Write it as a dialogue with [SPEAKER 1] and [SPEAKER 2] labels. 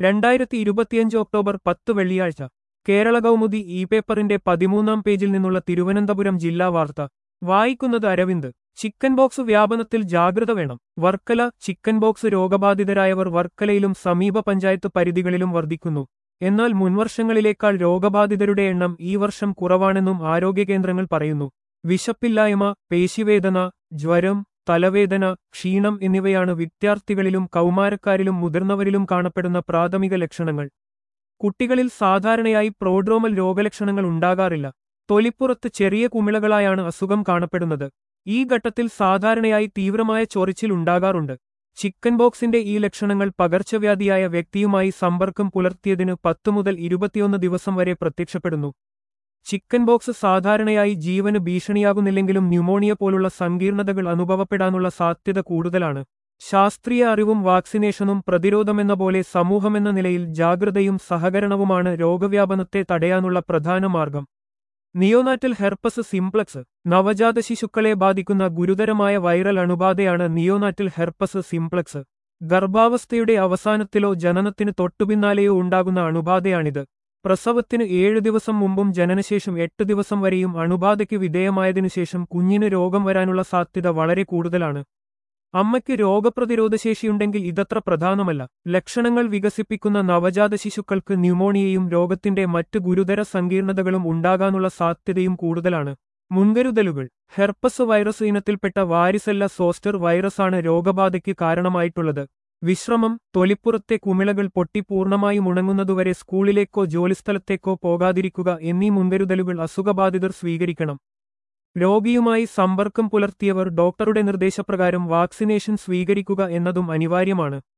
[SPEAKER 1] രണ്ടായിരത്തി ഇരുപത്തിയഞ്ച് ഒക്ടോബർ പത്ത് വെള്ളിയാഴ്ച കേരള കൗമുദി ഇ പേപ്പറിന്റെ പതിമൂന്നാം പേജിൽ നിന്നുള്ള തിരുവനന്തപുരം ജില്ലാ വാർത്ത വായിക്കുന്നത് അരവിന്ദ് ചിക്കൻ ബോക്സ് വ്യാപനത്തിൽ ജാഗ്രത വേണം വർക്കല ചിക്കൻ ബോക്സ് രോഗബാധിതരായവർ വർക്കലയിലും സമീപ പഞ്ചായത്ത് പരിധികളിലും വർദ്ധിക്കുന്നു എന്നാൽ മുൻവർഷങ്ങളിലേക്കാൾ രോഗബാധിതരുടെ എണ്ണം ഈ വർഷം കുറവാണെന്നും ആരോഗ്യകേന്ദ്രങ്ങൾ പറയുന്നു വിശപ്പില്ലായ്മ പേശിവേദന ജ്വരം തലവേദന ക്ഷീണം എന്നിവയാണ് വിദ്യാർത്ഥികളിലും കൗമാരക്കാരിലും മുതിർന്നവരിലും കാണപ്പെടുന്ന പ്രാഥമിക ലക്ഷണങ്ങൾ കുട്ടികളിൽ സാധാരണയായി പ്രോഡ്രോമൽ രോഗലക്ഷണങ്ങൾ ഉണ്ടാകാറില്ല തൊലിപ്പുറത്ത് ചെറിയ കുമിളകളായാണ് അസുഖം കാണപ്പെടുന്നത് ഈ ഘട്ടത്തിൽ സാധാരണയായി തീവ്രമായ ചൊറിച്ചിൽ ഉണ്ടാകാറുണ്ട് ചിക്കൻ ബോക്സിന്റെ ഈ ലക്ഷണങ്ങൾ പകർച്ചവ്യാധിയായ വ്യക്തിയുമായി സമ്പർക്കം പുലർത്തിയതിന് പത്ത് മുതൽ ഇരുപത്തിയൊന്ന് ദിവസം വരെ പ്രത്യക്ഷപ്പെടുന്നു ചിക്കൻ ബോക്സ് സാധാരണയായി ജീവന് ഭീഷണിയാകുന്നില്ലെങ്കിലും ന്യൂമോണിയ പോലുള്ള സങ്കീർണതകൾ അനുഭവപ്പെടാനുള്ള സാധ്യത കൂടുതലാണ് ശാസ്ത്രീയ അറിവും വാക്സിനേഷനും പ്രതിരോധമെന്ന പോലെ സമൂഹമെന്ന നിലയിൽ ജാഗ്രതയും സഹകരണവുമാണ് രോഗവ്യാപനത്തെ തടയാനുള്ള പ്രധാന മാർഗം നിയോനാറ്റൽ ഹെർപ്പസ് സിംപ്ലക്സ് നവജാത ശിശുക്കളെ ബാധിക്കുന്ന ഗുരുതരമായ വൈറൽ അണുബാധയാണ് നിയോനാറ്റൽ ഹെർപ്പസ് സിംപ്ലക്സ് ഗർഭാവസ്ഥയുടെ അവസാനത്തിലോ ജനനത്തിന് തൊട്ടുപിന്നാലെയോ ഉണ്ടാകുന്ന അണുബാധയാണിത് പ്രസവത്തിന് ഏഴു ദിവസം മുമ്പും ജനനശേഷം എട്ട് ദിവസം വരെയും അണുബാധയ്ക്ക് വിധേയമായതിനുശേഷം കുഞ്ഞിന് രോഗം വരാനുള്ള സാധ്യത വളരെ കൂടുതലാണ് അമ്മയ്ക്ക് രോഗപ്രതിരോധശേഷിയുണ്ടെങ്കിൽ ഇതത്ര പ്രധാനമല്ല ലക്ഷണങ്ങൾ വികസിപ്പിക്കുന്ന നവജാത ശിശുക്കൾക്ക് ന്യൂമോണിയയും രോഗത്തിന്റെ മറ്റ് ഗുരുതര സങ്കീർണതകളും ഉണ്ടാകാനുള്ള സാധ്യതയും കൂടുതലാണ് മുൻകരുതലുകൾ ഹെർപ്പസ് വൈറസ് ഇനത്തിൽപ്പെട്ട വാരിസെല്ല സോസ്റ്റർ വൈറസാണ് രോഗബാധയ്ക്ക് കാരണമായിട്ടുള്ളത് വിശ്രമം തൊലിപ്പുറത്തെ കുമിളകൾ പൊട്ടി പൂർണ്ണമായും ഉണങ്ങുന്നതുവരെ സ്കൂളിലേക്കോ ജോലിസ്ഥലത്തേക്കോ പോകാതിരിക്കുക എന്നീ മുൻകരുതലുകൾ അസുഖബാധിതർ സ്വീകരിക്കണം രോഗിയുമായി സമ്പർക്കം പുലർത്തിയവർ ഡോക്ടറുടെ നിർദ്ദേശപ്രകാരം വാക്സിനേഷൻ സ്വീകരിക്കുക എന്നതും അനിവാര്യമാണ്